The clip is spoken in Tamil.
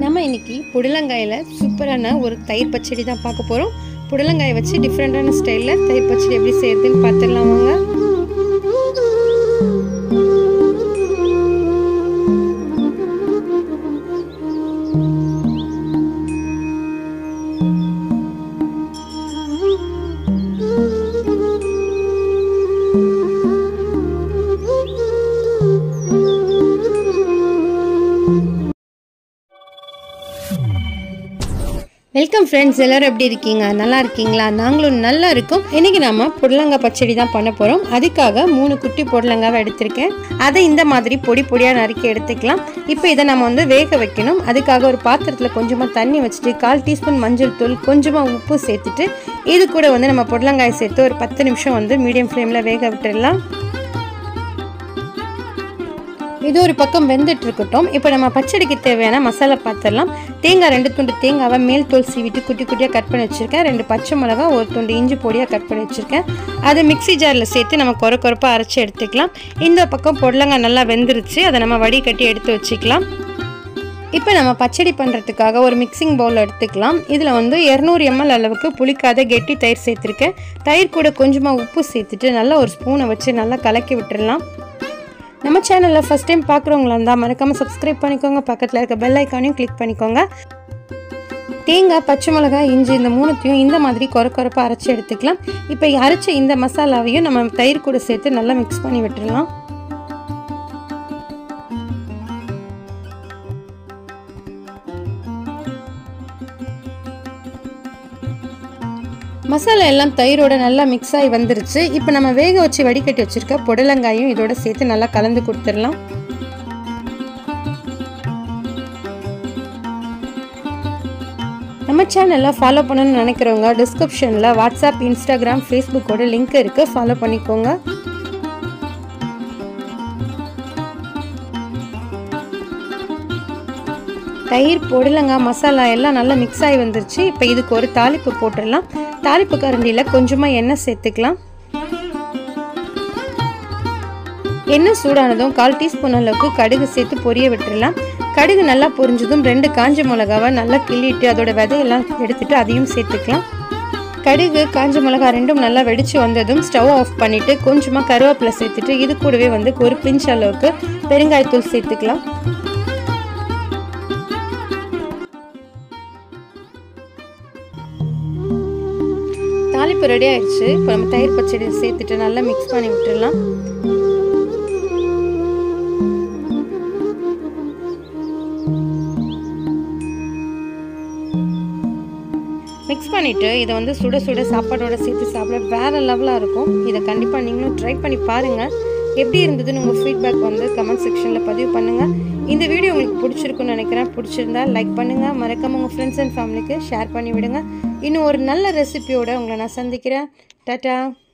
நம்ம இன்னைக்கு புடலங்காயில் சூப்பரான ஒரு தயிர் பச்சடி தான் பார்க்க போகிறோம் புடலங்காயை வச்சு டிஃப்ரெண்ட்டான ஸ்டைலில் தயிர் பச்சடி எப்படி செய்யறதுன்னு பார்த்துடலாம் வாங்க வெல்கம் ஃப்ரெண்ட்ஸ் எல்லாரும் எப்படி இருக்கீங்க நல்லா இருக்கீங்களா நாங்களும் நல்லா இருக்கோம் இன்னைக்கு நாம புடலங்காய் பச்சடி தான் பண்ண போகிறோம் அதுக்காக மூணு குட்டி புடலங்காவை எடுத்திருக்கேன் அதை இந்த மாதிரி பொடி பொடியாக நறுக்கி எடுத்துக்கலாம் இப்போ இதை நம்ம வந்து வேக வைக்கணும் அதுக்காக ஒரு பாத்திரத்தில் கொஞ்சமாக தண்ணி வச்சுட்டு கால் டீஸ்பூன் மஞ்சள் தூள் கொஞ்சமாக உப்பு சேர்த்துட்டு இது கூட வந்து நம்ம புடலங்காய் சேர்த்து ஒரு பத்து நிமிஷம் வந்து மீடியம் ஃப்ளேமில் வேக விட்டுடலாம் இது ஒரு பக்கம் வெந்துட்டு இருக்கட்டும் இப்போ நம்ம பச்சடிக்கு தேவையான மசாலா பார்த்துடலாம் தேங்காய் ரெண்டு துண்டு தேங்காவை மேல் தோல் சீவிட்டு குட்டி குட்டியாக கட் பண்ணி வச்சுருக்கேன் ரெண்டு பச்சை மிளகா ஒரு துண்டு இஞ்சி பொடியாக கட் பண்ணி வச்சுருக்கேன் அதை மிக்ஸி ஜாரில் சேர்த்து நம்ம குறை குறைப்பாக அரைச்சி எடுத்துக்கலாம் இந்த பக்கம் பொடலங்காய் நல்லா வெந்துருச்சு அதை நம்ம வடிகட்டி எடுத்து வச்சுக்கலாம் இப்போ நம்ம பச்சடி பண்ணுறதுக்காக ஒரு மிக்சிங் பவுல் எடுத்துக்கலாம் இதில் வந்து இரநூறு எம்எல் அளவுக்கு புளிக்காத கெட்டி தயிர் சேர்த்துருக்கேன் தயிர் கூட கொஞ்சமாக உப்பு சேர்த்துட்டு நல்லா ஒரு ஸ்பூனை வச்சு நல்லா கலக்கி விட்டுறலாம் நம்ம சேனலில் ஃபஸ்ட் டைம் பார்க்குறவங்களா இருந்தால் மறக்காமல் சப்ஸ்கிரைப் பண்ணிக்கோங்க பக்கத்தில் இருக்க பெல் ஐக்கானையும் கிளிக் பண்ணிக்கோங்க தேங்காய் பச்சை மிளகாய் இஞ்சி இந்த மூணுத்தையும் இந்த மாதிரி குறை குறைப்பாக அரைச்சி எடுத்துக்கலாம் இப்போ அரைச்ச இந்த மசாலாவையும் நம்ம தயிர் கூட சேர்த்து நல்லா மிக்ஸ் பண்ணி விட்டுடலாம் மசாலா எல்லாம் தயிரோட நல்லா மிக்ஸ் ஆகி வந்துருச்சு இப்போ நம்ம வேக வச்சு வடிகட்டி வச்சுருக்க புடலங்காயும் இதோட சேர்த்து நல்லா கலந்து கொடுத்துடலாம் நம்ம சேனலில் ஃபாலோ பண்ணணும்னு நினைக்கிறவங்க டிஸ்கிரிப்ஷனில் வாட்ஸ்அப் இன்ஸ்டாகிராம் ஃபேஸ்புக்கோட லிங்க் இருக்குது ஃபாலோ பண்ணிக்கோங்க தயிர் புடலங்காய் மசாலா எல்லாம் நல்லா மிக்ஸ் ஆகி வந்துருச்சு இப்போ இதுக்கு ஒரு தாளிப்பு போட்டுடலாம் தாளிப்பு கரண்டியில் கொஞ்சமாக எண்ணெய் சேர்த்துக்கலாம் எண்ணெய் சூடானதும் கால் டீஸ்பூன் அளவுக்கு கடுகு சேர்த்து பொரிய விட்டுடலாம் கடுகு நல்லா பொரிஞ்சதும் ரெண்டு காஞ்ச மிளகாவை நல்லா கிள்ளிட்டு அதோட விதையெல்லாம் எடுத்துட்டு அதையும் சேர்த்துக்கலாம் கடுகு காஞ்ச மிளகா ரெண்டும் நல்லா வெடிச்சு வந்ததும் ஸ்டவ் ஆஃப் பண்ணிட்டு கொஞ்சமாக கருவேப்பிலை சேர்த்துட்டு இது கூடவே வந்து ஒரு பிஞ்ச் அளவுக்கு பெருங்காயத்தூள் சேர்த்துக்கலாம் தாளிப்பு ரெடி ஆயிடுச்சு இப்போ நம்ம தயிர் பச்சடி சேர்த்துட்டு நல்லா மிக்ஸ் பண்ணி விட்டுடலாம் மிக்ஸ் பண்ணிவிட்டு இதை வந்து சுட சுட சாப்பாடோட சேர்த்து சாப்பிட வேறு லெவலாக இருக்கும் இதை கண்டிப்பாக நீங்களும் ட்ரை பண்ணி பாருங்கள் எப்படி இருந்ததுன்னு உங்கள் ஃபீட்பேக் வந்து கமெண்ட் செக்ஷனில் பதிவு பண்ணுங்கள் இந்த வீடியோ உங்களுக்கு பிடிச்சிருக்குன்னு நினைக்கிறேன் பிடிச்சிருந்தா லைக் பண்ணுங்கள் மறக்காம உங்கள் ஃப்ரெண்ட்ஸ் அண்ட் ஃபேமிலிக்கு ஷேர் பண்ணி விடுங்க இன்னும் ஒரு நல்ல ரெசிபியோட உங்களை நான் சந்திக்கிறேன் டாட்டா